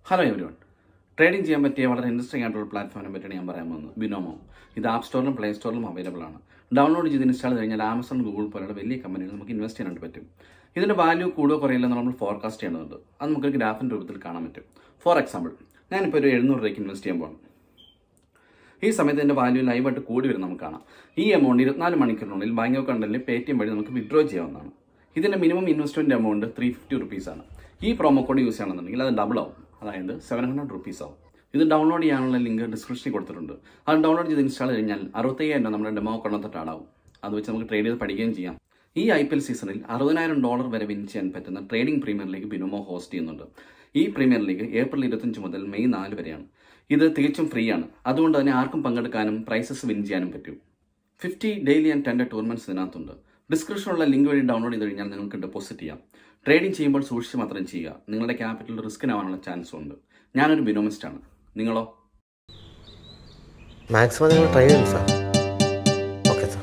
Hello every one trading ചെയ്യാൻ പറ്റിയ വളരെ ഇൻട്രസ്റ്റിംഗ് ആയിട്ടുള്ള പ്ലാറ്റ്ഫോമിനെ പറ്റിയാണ് ഞാൻ പറയാൻ പോകുന്നത് ബിനോമോ ഇത് ആപ്പ് സ്റ്റോറിലും പ്ലേ സ്റ്റോറിലും അവൈലബിൾ ആണ് ഡൗൺലോഡ് ചെയ്ത് ഇൻസ്റ്റാൾ കഴിഞ്ഞാൽ ആമസോൺ ഗൂഗിൾ പോലുള്ള വലിയ കമ്പനികൾ നമുക്ക് ഇൻവെസ്റ്റ് ചെയ്യാനായിട്ട് പറ്റും ഇതിന്റെ വാല്യൂ കൂടുകയോ കുറയില്ലെന്ന് നമ്മൾ ഫോർകാസ്റ്റ് ചെയ്യേണ്ടതുണ്ട് അത് നമുക്ക് ഗ്രാഫിന്റെ രൂപത്തിൽ കാണാൻ പറ്റും ഫോർ എക്സാമ്പിൾ ഞാനിപ്പോൾ ഒരു എഴുന്നൂറ് രൂപയ്ക്ക് ഇൻവെസ്റ്റ് ചെയ്യാൻ പോകണം ഈ സമയത്ത് ഇതിന്റെ വാല്യൂ ലൈവായിട്ട് കൂടി വരും നമുക്ക് കാണാം ഈ എമൗണ്ട് ഇരുപത്തിനാല് മണിക്കൂറിനുള്ളിൽ ബാങ്ക് അക്കൗണ്ടിൽ പേ ടി എം വഴി നമുക്ക് വിഡ്രോ ചെയ്യാവുന്നതാണ് ഇതിന്റെ minimum investment amount three fifty rupees ആണ് ഈ പ്രൊമോ കോഡ് യൂസ് ചെയ്യണമെന്നുണ്ടെങ്കിൽ അത് ഡബിൾ ആവും അതായത് സെവൻ ഹൺഡ്രഡ് റുപ്പീസ് ആവും ഇത് ഡൗൺലോഡ് ചെയ്യാനുള്ള ലിങ്ക് ഡിസ്ക്രിപ്ഷനിൽ കൊടുത്തിട്ടുണ്ട് അത് ഡൗൺലോഡ് ചെയ്ത് ഇൻസ്റ്റാൾ കഴിഞ്ഞാൽ അറുപത്തയ്യായിരം രൂപ നമ്മുടെ ഡെമോ അക്കൗണ്ട് തൊട്ട് ആടാവും അത് വെച്ച് നമുക്ക് ട്രേഡ് ചെയ്ത് പഠിക്കുകയും ചെയ്യാം ഈ ഐ പി എൽ സീസണിൽ അറുപതിനായിരം ഡോളർ വരെ വിൻ ചെയ്യാൻ പറ്റുന്ന trading premier league Binomo host ചെയ്യുന്നുണ്ട് ഈ പ്രീമിയർ ലീഗ് ഏപ്രിൽ ഇരുപത്തഞ്ച് മുതൽ മെയ് നാല് വരെയാണ് ഇത് തികച്ചും ഫ്രീ ആണ് അതുകൊണ്ട് തന്നെ ആർക്കും പങ്കെടുക്കാനും പ്രൈസസ് വിൻ ചെയ്യാനും പറ്റും fifty daily and tender tournaments ഇതിനകത്തുണ്ട് ഡിസ്ക്രിപ്ഷനിലുള്ള ലിങ്ക് വഴി ഡൗൺലോഡ് ചെയ്ത് കഴിഞ്ഞാൽ നിങ്ങൾക്ക് ഡെപ്പോസിറ്റ് ചെയ്യാം ട്രേഡിംഗ് ചെയ്യുമ്പോൾ സൂക്ഷിച്ച് മാത്രം ചെയ്യുക നിങ്ങളുടെ ക്യാപിറ്റൽ റിസ്കിനാവാനുള്ള ചാൻസും ഉണ്ട് ഞാനൊരു ബിനോമിസ്റ്റ് ആണ് നിങ്ങളോ മാക്സിമം നിങ്ങൾ ട്രൈ ചെയ്യും sir okay sir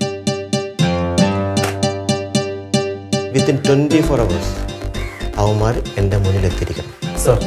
within twenty four hours അവന്മാർ എൻ്റെ മുന്നിൽ എത്തിയിരിക്കണം സാർ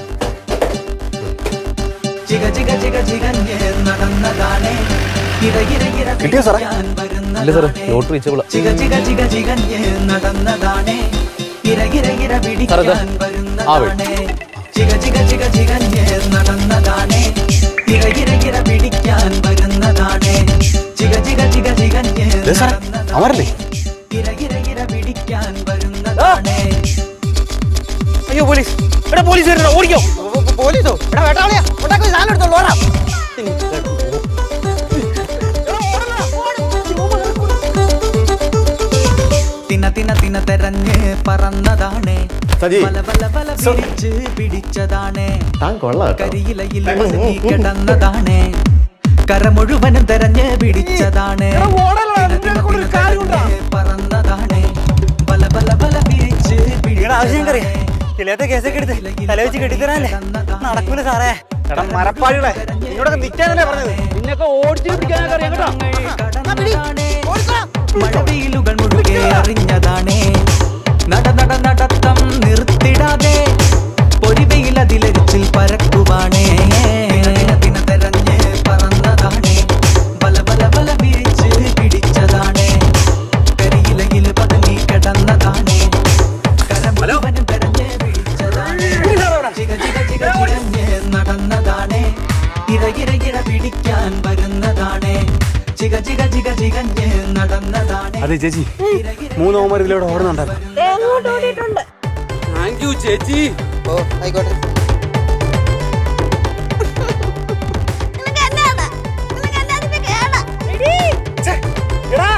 ചിക ചിക ചിക ചികഞ്ഞ് നടന്നതാണേ ഇര ഇര ഇര കിട്ടിയോ സാറേ? പിടിക്കാൻ വരുന്നതാണേ. ഇല്ല സാറേ നോട്ട് റീച്ചബിൾ ചിക ചിക ചിക ചികഞ്ഞ് നടന്നതാണേ ഇര ഇര ഇര പിടിക്കാൻ ആ വഴി. വരുന്നതാണേ ചിക ചിക ചിക ചികഞ്ഞ് നടന്നതാണേ ഇര ഇര ഇര പിടിക്കാൻ വരുന്നതാണേ ചിക ചിക ചിക ചികഞ്ഞ് ദേ സാറേ, അവരല്ലേ? ഇര ഇര ഇര പിടിക്കാൻ വരുന്നതാണേ അയ്യോ പോലീസ് എടാ പോലീസ് വരുന്നുണ്ടോ ഓടിക്കോ പോലീസോ എടാ വേട്ടാളിയാ ഉണ്ടാക്കി സാധനം എടുത്തോളൂ ഓടാ തിന തിന തിന തെരഞ്ഞ് പറന്നതാണേ സജി. വല വല വല പിടിച്ച് പിടിച്ചതാണേ താൻ കൊള്ളാം കരിയിലയിൽ ഒതുങ്ങി കിടന്നതാണേ കര മുഴുവനും തെരഞ്ഞ് പിടിച്ചതാണേ തിന തിന തിന തെരഞ്ഞ് പറന്നതാണേ വല വല വല പിടിച്ച് ആവശ്യം കറി പിടിച്ചതാണേ കിളിയത്തെ കേസൊക്കെ എടുത്ത് തല വെച്ച് കെട്ടിത്തരാനല്ലേ നടക്കൂല സാറേ എടാ മരപ്പാടികളെ നിന്നോടൊക്കെ നിൽക്കാനല്ലേ പറഞ്ഞത് നിന്നൊക്കെ ഓടിച്ചു പിടിക്കാനൊക്കെ അറിയാം കേട്ടോ മഴവെയിലുകൾ മുഴുകെ അറിഞ്ഞതാണേ നട നട നടത്തം നിർത്തിടാതെ പൊരിവെയിൽ അതിലരിച്ചിൽ പരക്കുവാണേ ദിന ദിന തെരഞ്ഞ് പറന്നതാണേ ബല ബല ബല വിരിച്ച് പിടിച്ചതാണേ കരിയിലയിൽ പതുങ്ങി കിടന്നതാണേ കരമുഴുവനും തെരഞ്ഞ് പിടിച്ചതാണേ ചിക ചിക ചിക ചികഞ്ഞ് നടന്നതാണേ ഇര ഇര ഇര പിടിക്കാൻ വരുന്നതാണേ ചിക ചിക ചിക ചികഞ്ഞ് നടന്നതാണേ അതെ ചേച്ചി മൂന്ന് ഓമർ ഇതിലൂടെ ഓടുന്നുണ്ടായിരുന്നു എങ്ങോട്ട് ഓടിയിട്ടുണ്ട് താങ്ക് യു ചേച്ചി ഓ ആയിക്കോട്ടെ നിനക്ക് എന്നാണ് നിനക്ക് എന്നാണ് ഇപ്പൊ കേള എടീ എടാ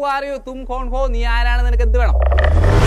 ആർ യു തും കോൺ ഹോ നീ ആരാണ് നിനക്ക് എന്ത് വേണം